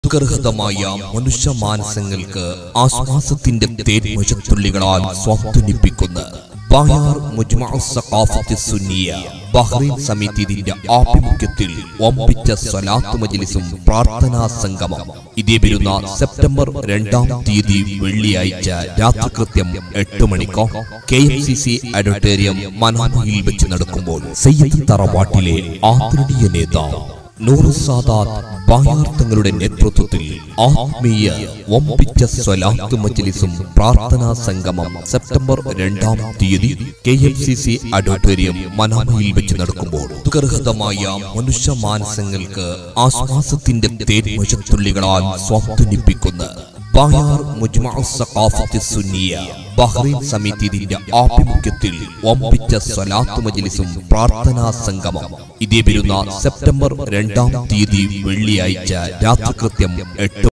ദുഃഖർഹതമായ മനുഷ്യ മാനസങ്ങൾക്ക് ആശ്വാസത്തിന്റെ തേന്മൊഴത്തുള്ളികളാൽ സ്വാധീനിപ്പിക്കുന്ന ബായാർ മുജ്മഅ സഖാഫത്ത് സുന്നിയ ബഹ്റൈൻ സമിതിയുടെ ആഭിമുഖ്യത്തിൽ ഒമ്പിച്ച സ്വലാത്ത് മജ്ലിസും പ്രാർത്ഥനാ സംഗമം ഇതേ വരുന്ന സെപ്റ്റംബർ രണ്ടാം തീയതി വെള്ളിയാഴ്ച രാത്രി കൃത്യം എട്ട് മണിക്കോ K M C C auditorium മനാമയിൽ വെച്ച് നടക്കുമ്പോൾ സയ്യിദ് തറവാട്ടിലെ ആദരണീയ നേതാവ് നൂറ് സാദാത്ത് ബായാർ തങ്ങളുടെ നേതൃത്വത്തിൽ ആത്മീയ ഒമ്പിച്ച സ്വലാത്ത് മജ്ലിസും പ്രാർത്ഥനാ സംഗമം സെപ്റ്റംബർ രണ്ടാം തീയതി K M C C auditorium മനാമയിൽ വെച്ച് നടക്കുമ്പോൾ ദുഃഖർഹതമായ മനുഷ്യ മാനസങ്ങൾക്ക് ആശ്വാസത്തിന്റെ തേന്മൊഴത്തുള്ളികളാൽ സ്വാധീനിപ്പിക്കുന്ന ബായാർ മുജ്മഅ സഖാഫത്ത് സുന്നിയ ബഹ്റൈൻ സമിതിയുടെ ആഭിമുഖ്യത്തിൽ ഒമ്പിച്ച സ്വലാത്ത് മജ്ലിസും പ്രാർത്ഥനാ സംഗമം ഇതേ വരുന്ന സെപ്റ്റംബർ രണ്ടാം തീയതി വെള്ളിയാഴ്ച രാത്രി കൃത്യം എട്ട്